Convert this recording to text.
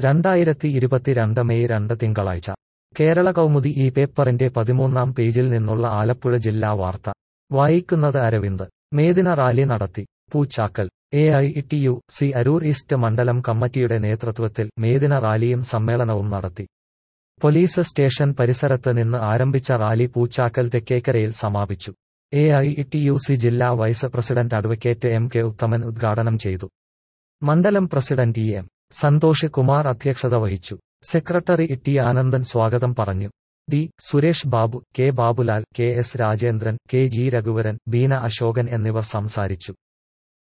രണ്ടായിരത്തി ഇരുപത്തിരണ്ട് മെയ് രണ്ട് തിങ്കളാഴ്ച കേരള കൗമുദി ഈ പേപ്പറിന്റെ പതിമൂന്നാം പേജിൽ നിന്നുള്ള ആലപ്പുഴ ജില്ലാ വാർത്ത വായിക്കുന്നത് അരവിന്ദ് മേദിന റാലി നടത്തി Poochakkal A I T U C Aroor east മണ്ഡലം കമ്മിറ്റിയുടെ നേതൃത്വത്തിൽ മേദിന റാലിയും സമ്മേളനവും നടത്തി പോലീസ് സ്റ്റേഷൻ പരിസരത്ത് നിന്ന് ആരംഭിച്ച റാലി പൂച്ചാക്കൽ തെക്കേക്കരയിൽ സമാപിച്ചു A I T U C ജില്ലാ vice president advocate M K Uthaman ഉദ്ഘാടനം ചെയ്തു മണ്ഡലം president E M Santhosh Kumar അധ്യക്ഷത വഹിച്ചു സെക്രട്ടറി ടി ആനന്ദൻ സ്വാഗതം പറഞ്ഞു D Suresh Babu K Babulal K S Rajendran K G Raghuvaran Beena Ashokan എന്നിവർ സംസാരിച്ചു